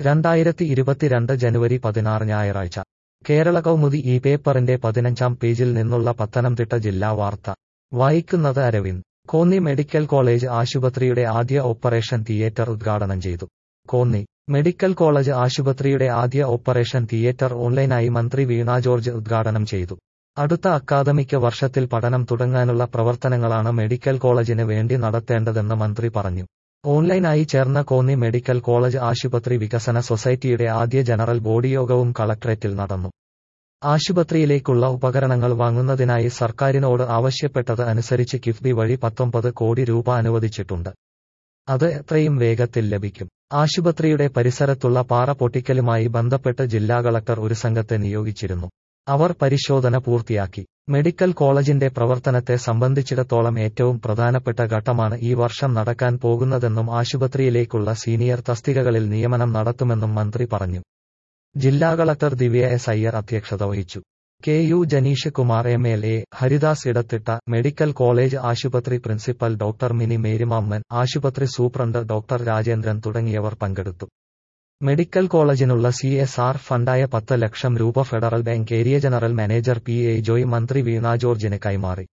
രണ്ടായിരത്തി ഇരുപത്തിരണ്ട് ജനുവരി പതിനാറ് ഞായറാഴ്ച കേരള കൗമുദി ഈ പേപ്പറിന്റെ പതിനഞ്ചാം പേജിൽ നിന്നുള്ള പത്തനംതിട്ട ജില്ലാ വാർത്ത വായിക്കുന്നത് അരവിന്ദ് കോന്നി മെഡിക്കൽ കോളേജ് ആശുപത്രിയുടെ ആദ്യ ഓപ്പറേഷൻ തിയേറ്റർ ഉദ്ഘാടനം ചെയ്തു കോന്നി മെഡിക്കൽ കോളേജ് ആശുപത്രിയുടെ ആദ്യ ഓപ്പറേഷൻ തിയേറ്റർ ഓൺലൈനായി മന്ത്രി വീണ ജോർജ് ഉദ്ഘാടനം ചെയ്തു അടുത്ത അക്കാദമിക വർഷത്തിൽ പഠനം തുടങ്ങാനുള്ള പ്രവർത്തനങ്ങളാണ് മെഡിക്കൽ കോളേജിന് വേണ്ടി നടത്തേണ്ടതെന്ന് മന്ത്രി പറഞ്ഞു ഓൺലൈനായി ചേർന്ന കോന്നി മെഡിക്കൽ കോളേജ് ആശുപത്രി വികസന സൊസൈറ്റിയുടെ ആദ്യ ജനറൽ ബോഡി യോഗവും കളക്ട്രേറ്റിൽ നടന്നു ആശുപത്രിയിലേക്കുള്ള ഉപകരണങ്ങൾ വാങ്ങുന്നതിനായി സർക്കാരിനോട് ആവശ്യപ്പെട്ടത് അനുസരിച്ച് കിഫ്ബി വഴി പത്തൊമ്പത് കോടി രൂപ അനുവദിച്ചിട്ടുണ്ട് അത് എത്രയും വേഗത്തിൽ ലഭിക്കും ആശുപത്രിയുടെ പരിസരത്തുള്ള പാറ പൊട്ടിക്കലുമായി ബന്ധപ്പെട്ട് ജില്ലാ കളക്ടർ ഒരു സംഘത്തെ നിയോഗിച്ചിരുന്നു അവർ പരിശോധന പൂർത്തിയാക്കി മെഡിക്കൽ കോളേജിന്റെ പ്രവർത്തനത്തെ സംബന്ധിച്ചിടത്തോളം ഏറ്റവും പ്രധാനപ്പെട്ട ഘട്ടമാണ് ഈ വർഷം നടക്കാൻ പോകുന്നതെന്നും ആശുപത്രിയിലേക്കുള്ള സീനിയർ തസ്തികകളിൽ നിയമനം നടത്തുമെന്നും മന്ത്രി പറഞ്ഞു ജില്ലാ കളക്ടർ ദിവ്യ എസ് അയ്യർ അധ്യക്ഷത വഹിച്ചു K U Janeesh Kumar M L A Haridas Idathitta medical college ആശുപത്രി പ്രിൻസിപ്പൽ ഡോക്ടർ മിനി മേരിമാമ്മൻ ആശുപത്രി സൂപ്രണ്ട് ഡോക്ടർ രാജേന്ദ്രൻ തുടങ്ങിയവർ പങ്കെടുത്തു മെഡിക്കൽ കോളേജിനുള്ള സി എസ് ആർ ഫണ്ടായ പത്ത് ലക്ഷം രൂപ Federal Bank area general manager P A Joy മന്ത്രി വീണ ജോർജിന് കൈമാറി